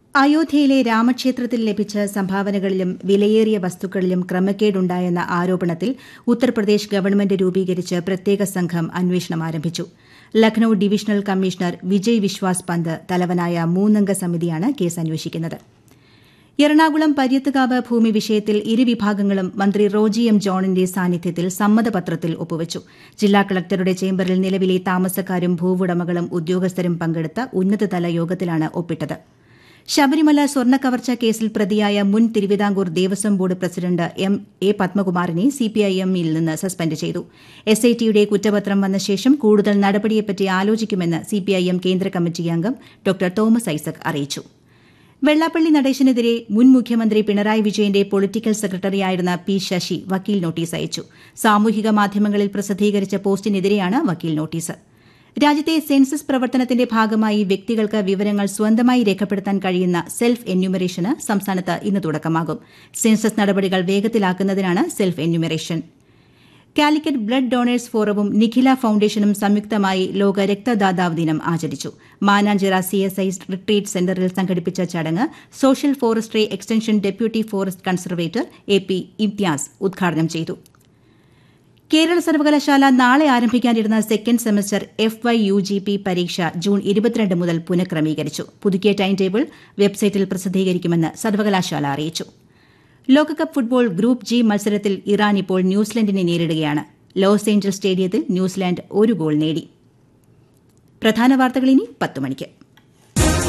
അയോധ്യയിലെ രാമക്ഷേത്രത്തിൽ ലഭിച്ച സംഭാവനകളിലും വിലയേറിയ വസ്തുക്കളിലും ക്രമക്കേടുണ്ടായെന്ന ആരോപണത്തിൽ ഉത്തർപ്രദേശ് ഗവൺമെന്റ് രൂപീകരിച്ച് പ്രത്യേക സംഘം അന്വേഷണം ആരംഭിച്ചു ലക്നൌ ഡിവിഷണൽ കമ്മീഷണർ വിജയ് വിശ്വാസ് പന്ത് തലവനായ മൂന്നംഗ സമിതിയാണ് കേസ് അന്വേഷിക്കുന്നത് എറണാകുളം പര്യത്തുകാവ് ഭൂമി വിഷയത്തിൽ ഇരുവിഭാഗങ്ങളും മന്ത്രി റോജി എം ജോണിന്റെ സാന്നിധ്യത്തിൽ സമ്മതപത്രത്തിൽ ഒപ്പുവച്ചു ജില്ലാ കളക്ടറുടെ ചേംബറിൽ നിലവിലെ താമസക്കാരും ഭൂവുടമകളും ഉദ്യോഗസ്ഥരും പങ്കെടുത്ത ഉന്നതതല യോഗത്തിലാണ് ഒപ്പിട്ടത് ശബരിമല സ്വർണ്ണക്കവർച്ച കേസിൽ പ്രതിയായ മുൻ Travancore Devaswom board president M A പത്മകുമാറിനെ സിപിഐഎമ്മിൽ നിന്ന് സസ്പെൻഡ് ചെയ്തു എസ്ഐടിയുടെ കുറ്റപത്രം വന്ന ശേഷം കൂടുതൽ നടപടിയെപ്പറ്റി ആലോചിക്കുമെന്ന് സിപിഐഎം കേന്ദ്ര കമ്മിറ്റി അംഗം ഡോക്ടർ തോമസ് ഐസക് അറിയിച്ചു വെള്ളാപ്പള്ളി നടേശനെതിരെ മുൻ മുഖ്യമന്ത്രി പിണറായി വിജയന്റെ പൊളിറ്റിക്കൽ സെക്രട്ടറിയായിരുന്ന പി ശശി വക്കീൽ നോട്ടീസ് അയച്ചു സാമൂഹിക മാധ്യമങ്ങളിൽ പ്രസിദ്ധീകരിച്ച പോസ്റ്റിനെതിരെയാണ് വക്കീൽ നോട്ടീസ് രാജ്യത്തെ സെൻസസ് പ്രവർത്തനത്തിന്റെ ഭാഗമായി വ്യക്തികൾക്ക് വിവരങ്ങൾ സ്വന്തമായി രേഖപ്പെടുത്താൻ കഴിയുന്ന സെൽഫ് എന്യൂമറേഷന് സംസ്ഥാനത്ത് ഇന്ന് തുടക്കമാകും സെൻസസ് നടപടികൾ വേഗത്തിലാക്കുന്നതിനാണ് self enumeration Calicut blood donors ഫോറവും നിഖില ഫൌണ്ടേഷനും സംയുക്തമായി ലോക രക്തദാതാവ് ദിനം ആചരിച്ചു മാനാഞ്ചിറ സിഎസ്ഐ റിട്രീറ്റ് സെന്ററിൽ സംഘടിപ്പിച്ച ചടങ്ങ് social forestry extension deputy forest conservator A P Imthiyas ഉദ്ഘാടനം ചെയ്തു കേരള സർവകലാശാല നാളെ ആരംഭിക്കാനിരുന്ന second semester F Y U G P പരീക്ഷ ജൂൺ ഇരുപത്തിരണ്ട് മുതൽ പുനഃക്രമീകരിച്ചു പുതുക്കിയ ടൈം ടേബിൾ വെബ്സൈറ്റിൽ പ്രസിദ്ധീകരിക്കുമെന്ന് സർവകലാശാല അറിയിച്ചു ലോകകപ്പ് ഫുട്ബോൾ ഗ്രൂപ്പ് ജി മത്സരത്തിൽ ഇറാൻ ഇപ്പോൾ ന്യൂസിലൻഡിനെ നേരിടുകയാണ് ലോസ് ഏഞ്ചൽസ് സ്റ്റേഡിയത്തിൽ ന്യൂസിലാൻഡ് ഒരു ഗോൾ നേടി പ്രധാന വാർത്തകൾ ഇനി പത്ത് മണിക്ക്